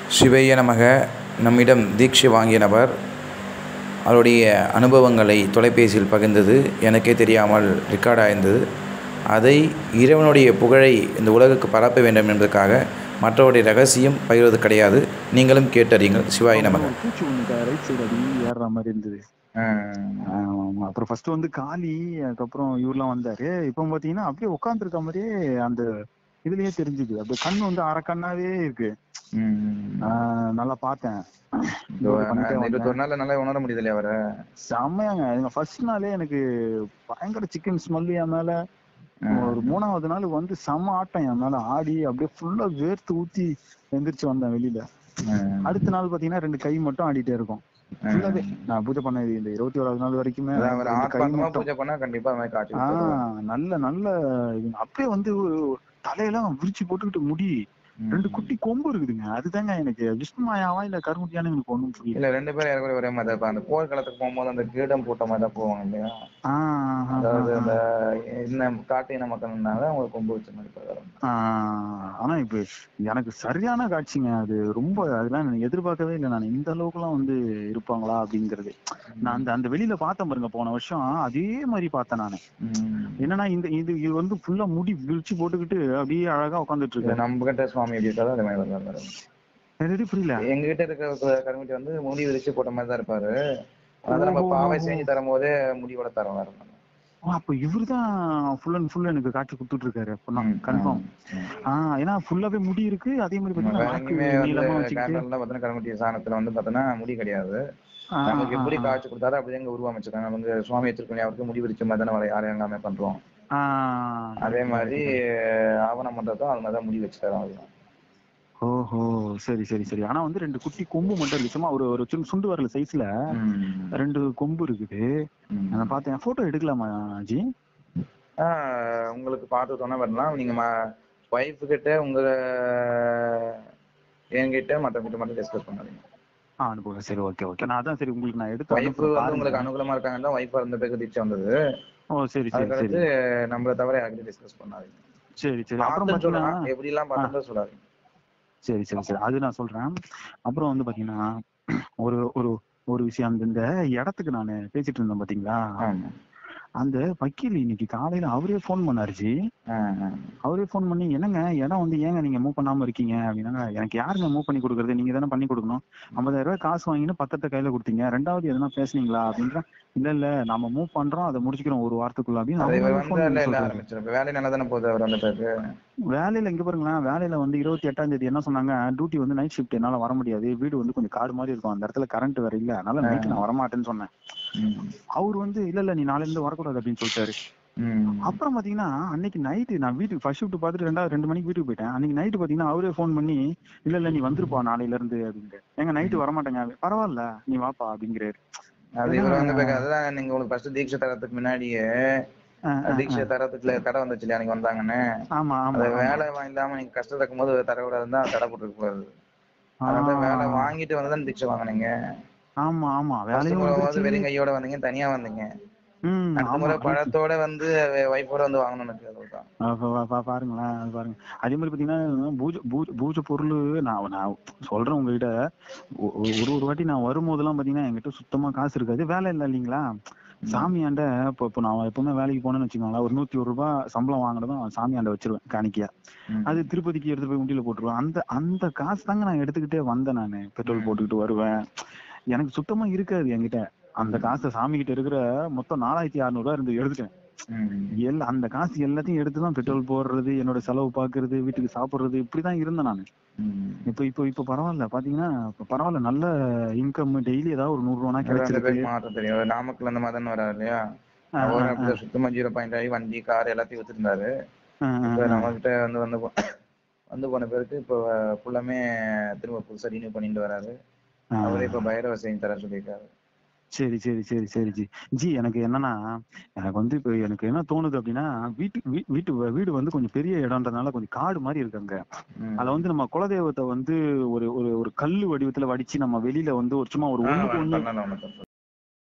சிவைய நமக நம்மிடம் தீட்சை வாங்கிய நபர் அவருடைய அனுபவங்களை தொலைபேசியில் பகிர்ந்தது எனக்கே தெரியாமல் ரெக்கார்ட் ஆயிருந்தது அதை இறைவனுடைய புகழை இந்த உலகுக்கு பரப்ப வேண்டும் என்பதற்காக மற்றவருடைய ரகசியம் பகிர்வது கிடையாது நீங்களும் கேட்டறியுங்கள் சிவாய நமக ஒரு பூச்சி ஒண்ணு ரைட் சைடு அடி ஏறுற மாதிரி இருந்தது ஆமா. அப்புறம் ஃபர்ஸ்ட் வந்து காளி அதுக்கப்புறம் இவர்லாம் வந்தாரு இப்போ பாத்தீங்கன்னா அப்படியே உட்காந்துருக்க மாதிரியே அந்த இதுலயே தெரிஞ்சுது அப்படியே கண் வந்து அரை கண்ணாவே இருக்கு ஆஹ் நல்லா பார்த்தேன் இதோட பண்ணிட்டே வந்தேன். இருபத்தொரு நாள்ல நல்லா உணர முடியுது இல்லையா அவரை செம்மையாங்க ஃபர்ஸ்ட் நாளே எனக்கு பயங்கர சிக்கன் ஸ்மெல் என் மேல ஒரு மூணாவது நாள் வந்து செம்ம ஆட்டம் என் மேல ஆடி அப்படியே ஃபுல்லா வேர்த்து ஊத்தி எந்திரிச்சு வந்தேன் வெளியில அடுத்த நாள் பாத்தீங்கன்னா ரெண்டு கை மட்டும் ஆடிட்டே இருக்கும் ஃபுல்லாவே நான் பூஜை பண்ண இந்த இருபத்தி ஓராவது நாள் வரைக்குமே அதான் ஒரு ரெண்டு கை ஆத்மார்த்தமா மட்டும் பூஜை பண்ணா கண்டிப்பா அது மாதிரி காட்சி கொடுத்துருவாரு. ஆஹ் நல்ல நல்ல இது. அப்படியே வந்து தலையெல்லாம் விரிச்சு போட்டுக்கிட்டு முடி ம். ரெண்டு குட்டி கொம்பு இருக்குதுங்க அதுதாங்க எனக்கு விஷ்ணுமாயாவா இல்ல கருமுட்டியான்னு எனக்கு ஒண்ணும் புரியல இல்ல ரெண்டு பேரும் ஏறக்குறைய ஒரே மாதிரி தான் இருப்பாங்க. அந்த போர்க்களத்துக்கு போகும்போது அந்த கிரீடம் போட்ட மாதிரி தான் போவாங்க இல்லையா ஆஹ் அதாவது ஆஹ் அந்த என்ன காட்டு இன மக்கள்னால அவங்க கொம்பு வச்ச மாதிரி இருப்பாரு. ஆஹ் ஆனா இப்ப எனக்கு சரியான காட்சிங்க அது ரொம்ப அதெல்லாம் நான் எதிர்பார்க்கவே இல்லை நான் இந்த அளவுக்குலாம் வந்து இருப்பாங்களா அப்படிங்கிறது நான் அந்த அந்த வெளியில பார்த்தேன் பாருங்க போன வருஷம் அதே மாதிரி பார்த்தேன் நானு ம். என்னன்னா இந்த இது இது வந்து ஃபுல்லா முடி விரிச்சு போட்டுக்கிட்டு அப்படியே அழகா உட்காந்துட்டு இது இருக்கு நம்ம கிட்ட சுவாமி எப்படி இருக்காரோ அதே மாதிரி வருவாரு. எனக்கு புரியல எங்க கிட்ட இருக்க கருமிட்டி வந்து முடி விரிச்சு போட்ட மாதிரி தான் இருப்பாரு அதாவது நம்ம ஓஹோ. பாவை செஞ்சு தரும் போதே முடியோட தரம் வரும் ஓ, அப்ப இவருதான் ஃபுல் அண்ட் ஃபுல் எனக்கு காட்சி கொடுத்துட்டு இருக்காரு அப்பனா கன்ஃபார்ம் ஆஹ் ஏன்னா ஃபுல்லாவே முடி இருக்கு அதே மாதிரி வேற பாத்தீங்கன்னா நாக்கு எங்கேயுமே வந்து நீளமா வச்சுக்கிட்டு கேரளால பார்த்தீங்கன்னா கருமட்டி சாணத்துல வந்து பார்த்தோன்னா முடி கிடையாது ஆஹ் நமக்கு எப்படி ஆஹ் காட்சி கொடுத்தாரோ அப்படி எங்க உருவமைச்சிருக்காங்க அவங்க சுவாமி வச்சிருக்கோம் அவருக்கு முடி விரிச்ச மாதிரி தானே வர யாரும் எல்லாமே பண்றோம் ஆஹ் அதே மாதிரி ஆவணம் பண்றதும் அது மாதிரி தான் முடி வச்சு தரோம் அதுதான் ஓஹோ சரி சரி சரி ஆனா வந்து ரெண்டு குட்டி கொம்பு மட்டும் இருக்கு சும்மா ஒரு ஒரு சின்ன சுண்டு வரல சைஸ்ல ரெண்டு கொம்பு இருக்குது ம். நான் பார்த்தேன் போட்டோ எடுக்கலாமா ஜி ஆஹ் உங்களுக்கு பார்த்து சொன்னா வரலாம் நீங்க ஒய்ஃப் கிட்ட உங்க என்கிட்ட மற்றவங்கிட்ட மட்டும் டிஸ்கஸ் பண்ணாதீங்க ஆ அனுப்புங்க சரி ஓகே ஓகே நான் அதான் சரி உங்களுக்கு நான் எடுத்து ஒய்ஃப் அனுப்புறேன் வந்து உங்களுக்கு பாருங்க. அனுகூலமா இருக்காங்க தான் ஒய்ஃப் இருந்த பேருக்கு தீட்சை வந்தது ஓ சரி சரி சரி அதுக்கடுத்து நம்மள தவிர யார்கிட்ட டிஸ்கஸ் பண்ணாதீங்க சரி சரி அப்புறம் பார்த்துட்டு பாத்தீங்கன்னா சொல்லலாம் எப்படி எல்லாம் பார்த்துட்டு சொல்லாதீங்க சரி சரி சரி அது நான் சொல்றேன் அப்புறம் வந்து பாத்தீங்கன்னா ஒரு ஒரு ஒரு விஷயம் அந்த இந்த இடத்துக்கு நான் பேசிட்டு இருந்தேன் பாத்தீங்களா ஆமா அந்த வக்கீல் இன்னைக்கு காலையில அவரே ஃபோன் பண்ணாரு ஜி ஆஹ் ஆஹ். அவரே ஃபோன் பண்ணி என்னங்க இடம் வந்து ஏங்க நீங்க மூவ் பண்ணாம இருக்கீங்க அப்படின்னா எனக்கு யாருங்க மூவ் பண்ணி கொடுக்குறது நீங்க தானே பண்ணி கொடுக்கணும் ஐம்பதாயிரம் ரூபாய் காசு வாங்கிட்டு பத்திரத்தை கையில கொடுத்தீங்க ரெண்டாவது எதனா பேசுனீங்களா அப்படின்ற இல்ல இல்ல நாம மூவ் பண்றோம் அதை முடிச்சுக்கிறோம் ஒரு வாரத்துக்குள்ள அப்படின்னு அது இவர் அவரே phone வந்து பண்ணி இல்ல சொல்றாரு. ஆரம்பிச்சிடும் வேலை நல்லா தானே போகுது அவர் வந்த பிறகு வேலையில இங்க பாருங்களேன் வேலையில வந்து இருபத்தி எட்டாம் தேதி என்ன சொன்னாங்க டியூட்டி வந்து நைட் ஷிஃப்ட் என்னால வர முடியாது வீடு வந்து கொஞ்சம் காடு மாதிரி இருக்கும் அந்த இடத்துல கரண்ட் வேற இல்ல அதனால நைட் நான் வரமாட்டேன்னு சொன்னேன் ம். அவர் வந்து இல்ல இல்ல நீ நாளைல இருந்து வரக்கூடாது அப்படின்னு சொல்லிட்டாரு ம். அப்புறம் பாத்தீங்கன்னா அன்னைக்கு நைட்டு நான் வீட்டுக்கு ஃபர்ஸ்ட் ஷிஃப்ட் பார்த்துட்டு ரெண்டாவது ரெண்டு மணிக்கு வீட்டுக்கு போயிட்டேன் அன்னைக்கு நைட்டு பாத்தீங்கன்னா அவரே ஃபோன் பண்ணி இல்ல இல்ல நீ வந்துருப்பா நாளையில இருந்து அப்படின்ட்டு எங்க நைட்டு வரமாட்டேங்க பரவாயில்ல நீ வாப்பா அப்படிங்கிறாரு அது இவர் வந்து பிறகு அதுதான் நீங்க உங்களுக்கு ஃபர்ஸ்ட் தீட்சை தரத்துக்கு முன்னாடியே ஆ, ஆ, தீட்சை தரத்துக்குள்ள தடை வந்துச்சு இல்லையா நீங்க வந்தாங்கன்னு ஆமா ஆமா அந்த ஆமா. வேலை இல்லாம நீங்க கஷ்டம் இருக்கும் போது தர கூடாதுன்னு தான் தடை போட்டுருக்க கூடாது ஆ, அதனால வேலை வாங்கிட்டு வந்து தான் தீட்சை வாங்குனீங்க ஆமா ஆமா ஃபர்ஸ்ட் வேலையும் முறை வந்து வந்துருச்சு. வெறும் கையோட வந்தீங்க தனியா வந்தீங்க ம், அடுத்த ஆமா முறை பழத்தோட வந்து ஒய்ஃபோட வந்து வாங்கணும்னு இருக்கு அதுதான் ஆ, பா- பா- பா- பாருங்களேன் அது பாருங்க அதே மாதிரி பாத்தீங்கன்னா பூஜை பூஜை பூஜை பொருள் நான் நான் சொல்றேன் உங்ககிட்ட ஒ- ஒ- ஒரு ஒரு வாட்டி நான் வரும்போதெல்லாம் பாத்தீங்கன்னா என்கிட்ட சுத்தமா காசு இருக்காது வேலை இல்லை இல்லைங்களா சாமியாண்ட இப்போ இப்போ நான் எப்பவுமே வேலைக்கு போனேன்னு வச்சுக்கோங்களேன் ஒரு நூத்தி ஒரு ரூபாய் சம்பளம் வாங்கினதும் சாமியாண்ட வச்சிருவேன் காணிக்கையா ம். அது திருப்பதிக்கு எடுத்து போய் உண்டியில போட்டுருவேன் அந்த அந்த காசு தாங்க நான் எடுத்துக்கிட்டே வந்தேன் நான் பெட்ரோல் போட்டுக்கிட்டு வருவேன் எனக்கு சுத்தமா இருக்காது என்கிட்ட அந்த காசை சாமி கிட்ட இருக்கிற மொத்தம் நாலாயிரத்தி அறுநூறு ரூபாய் இருந்து எடுத்துட்டேன் ம். எல்லாம் அந்த காசு எல்லாத்தையும் எடுத்து தான் பெட்ரோல் போடுறது என்னோட செலவு பாக்குறது வீட்டுக்கு சாப்பிடுறது இப்படிதான் இருந்தேன் நான் ம். இப்போ இப்போ இப்போ பரவாயில்ல பாத்தீங்கன்னா இப்ப பரவாயில்ல நல்ல இன்கம் டெய்லி ஏதாவது ஒரு நூறு ரூபா அது அந்த கிடைச்சிருக்கு பேருக்கு மாற்றம் தெரியும் அவர் நாமக்கல் அந்த மாதிரி தானே வராரு இல்லையா ஆ, அவர் ஆ, அப்படியே சுத்தமா ஜீரோ பாயிண்ட் ஆகி வண்டி கார் எல்லாத்தையும் வச்சிருந்தாரு ஆ, ஆ, இப்ப ஆ. நம்ம கிட்ட வந்து வந்து போ- வந்து போன பேருக்கு இப்போ ஃபுல்லாமே திரும்ப புதுசா ரினியூ பண்ணிட்டு வராரு ஆ. அவரே இப்ப பைரவ செஞ்சு தர சொல்லியிருக்காரு சரி சரி சரி சரி ஜி ஜி எனக்கு என்னன்னா எனக்கு வந்து இப்போ எனக்கு என்ன தோணுது அப்படின்னா வீட்டு வீ- வீட்டு வீடு வந்து கொஞ்சம் பெரிய இடம்ன்றதுனால கொஞ்சம் காடு மாதிரி இருக்கு அங்க ம். அதுல வந்து நம்ம குலதெய்வத்தை வந்து ஒரு ஒரு ஒரு கல்லு வடிவத்துல வடிச்சு நம்ம வெளியில வந்து ஒரு சும்மா ஒரு ஆ, ஒண்ணுக்கு ஒண்ணு பண்ணலாம் ஒண்ணும் தப்பு